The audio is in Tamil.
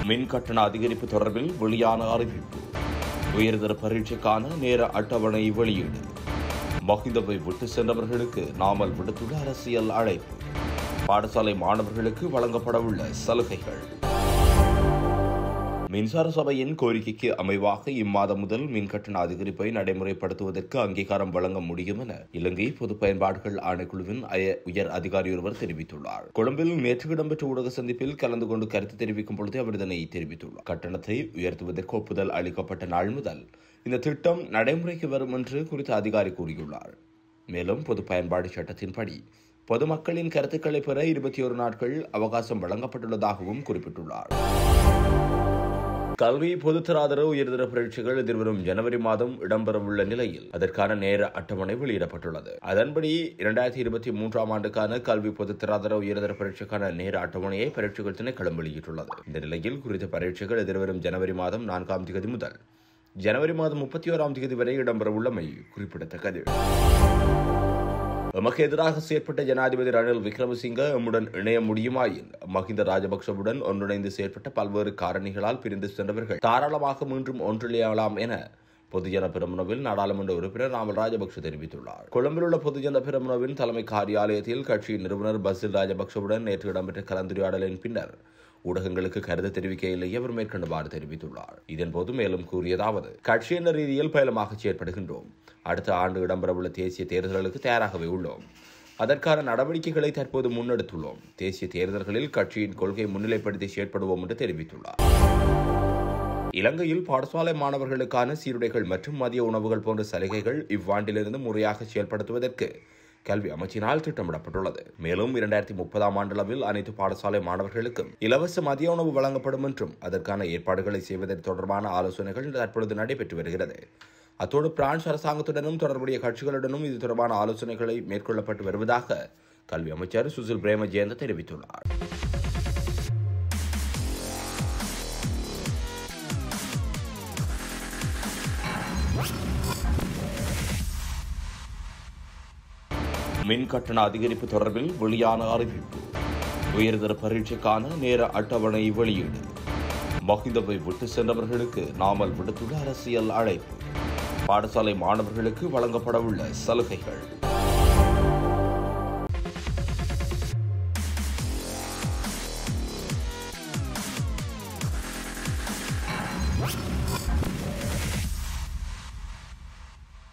மின் கட்டண அதிகரிப்பு தொடர்பில் வெளியான அறிவிப்பு உயர்தர பரீட்சைக்கான நேர அட்டவணை வெளியீடு மஹிந்தவை விட்டு சென்றவர்களுக்கு நாமல் விடுத்துள்ள அரசியல் அழைப்பு பாடசாலை மாணவர்களுக்கு வழங்கப்படவுள்ள சலுகைகள் மின்சார சபையின் கோரிக்கைக்கு அமைவாக இம்மாதம் முதல் மின் கட்டண அதிகரிப்பை நடைமுறைப்படுத்துவதற்கு அங்கீகாரம் வழங்க முடியும் என இலங்கை பொது பயன்பாடுகள் ஆணைக்குழுவின் அய- உயர் அதிகாரி ஒருவர் தெரிவித்துள்ளார் கொழும்பில் நேற்று இடம்பெற்ற ஊடக சந்திப்பில் கலந்து கொண்டு கருத்து தெரிவிக்கும் பொழுது அவர் இதனை தெரிவித்துள்ளார் கட்டணத்தை உயர்த்துவதற்கு ஒப்புதல் அளிக்கப்பட்ட நாள் முதல் இந்த திட்டம் நடைமுறைக்கு வரும் என்று குறித்த அதிகாரி கூறியுள்ளார் மேலும் பொது பயன்பாடு சட்டத்தின்படி பொதுமக்களின் கருத்துக்களை பெற இருபத்தி ஒரு நாட்கள் அவகாசம் வழங்கப்பட்டுள்ளதாகவும் குறிப்பிட்டுள்ளார் கல்வி பொதுத்தராதர உயர்தர பரீட்சைகள் எதிர்வரும் ஜனவரி மாதம் இடம்பெறவுள்ள நிலையில் அதற்கான நேர அட்டவணை வெளியிடப்பட்டுள்ளது அதன்படி இரண்டாயிரத்தி இருபத்தி மூன்றாம் ஆண்டுக்கான கல்வி பொதுத்தராதர உயர்தர பரீட்சைக்கான நேர அட்டவணையை பரீட்சைகள் திணைக்களம் வெளியிட்டுள்ளது இந்த நிலையில் குறித்த பரீட்சைகள் எதிர்வரும் ஜனவரி மாதம் நான்காம் தேதி முதல் ஜனவரி மாதம் முப்பத்தி ஓராம் தேதி வரை இடம்பெறவுள்ளமை குறிப்பிடத்தக்கது எமக்கு எதிராக செயற்பட்ட ஜனாதிபதி ரணில் விக்ரமசிங்க எம்முடன் இணைய முடியுமாயின் மஹிந்த ராஜபக்சவுடன் ஒன்றிணைந்து செயற்பட்ட பல்வேறு காரணிகளால் பிரிந்து சென்றவர்கள் தாராளமாக மீண்டும் ஒன்றிணையலாம் என பொதுஜன பெரமுனவில் நாடாளுமன்ற உறுப்பினர் நாமல் ராஜபக்ஷ தெரிவித்துள்ளார் கொழும்பில் உள்ள பொதுஜன பெரமுனவின் தலைமை காரியாலயத்தில் கட்சியின் நிறுவனர் பசில் ராஜபக்சவுடன் நேற்று இடம்பெற்ற கலந்துரையாடலின் பின்னர் ஊடகங்களுக்கு கருத்து தெரிவிக்கையிலேயே அவர் மேற்கண்டவாறு தெரிவித்துள்ளார் இதன்போது மேலும் கூறியதாவது கட்சியின ரீதியில் பயலமாக செயற்படுகின்றோம் அடுத்த ஆண்டு இடம்பெறவுள்ள தேசிய தேர்தல்களுக்கு தயாராகவே உள்ளோம் அதற்கான நடவடிக்கைகளை தற்போது முன்னெடுத்துள்ளோம் தேசிய தேர்தல்களில் கட்சியின் கொள்கை முன்னிலைப்படுத்தி செயற்படுவோம் என்று தெரிவித்துள்ளார் இலங்கையில் பாடசாலை மாணவர்களுக்கான சீருடைகள் மற்றும் மதிய உணவுகள் போன்ற சலுகைகள் இவ்வாண்டிலிருந்து முறையாக செயல்படுத்துவதற்கு கல்வி அமைச்சினால் திட்டமிடப்பட்டுள்ளது மேலும் இரண்டாயிரத்தி முப்பதாம் ஆண்டளவில் அனைத்து பாடசாலை மாணவர்களுக்கும் இலவச மதிய உணவு வழங்கப்படும் என்றும் அதற்கான ஏற்பாடுகளை செய்வதற்கு தொடர்பான ஆலோசனைகள் தற்பொழுது நடைபெற்று வருகிறது அத்தோடு பிரான்ஸ் அரசாங்கத்துடனும் தொடர்புடைய கட்சிகளுடனும் இது தொடர்பான ஆலோசனைகளை மேற்கொள்ளப்பட்டு வருவதாக கல்வி அமைச்சர் சுசில் பிரேமஜெயந்த தெரிவித்துள்ளார் மின் கட்டண அதிகரிப்பு தொடர்பில் வெளியான அறிவிப்பு உயர்தர பரீட்சைக்கான நேர அட்டவணை வெளியீடு மஹிந்தவை விட்டு சென்றவர்களுக்கு நாமல் விடுத்துள்ள அரசியல் அழைப்பு பாடசாலை மாணவர்களுக்கு வழங்கப்படவுள்ள சலுகைகள்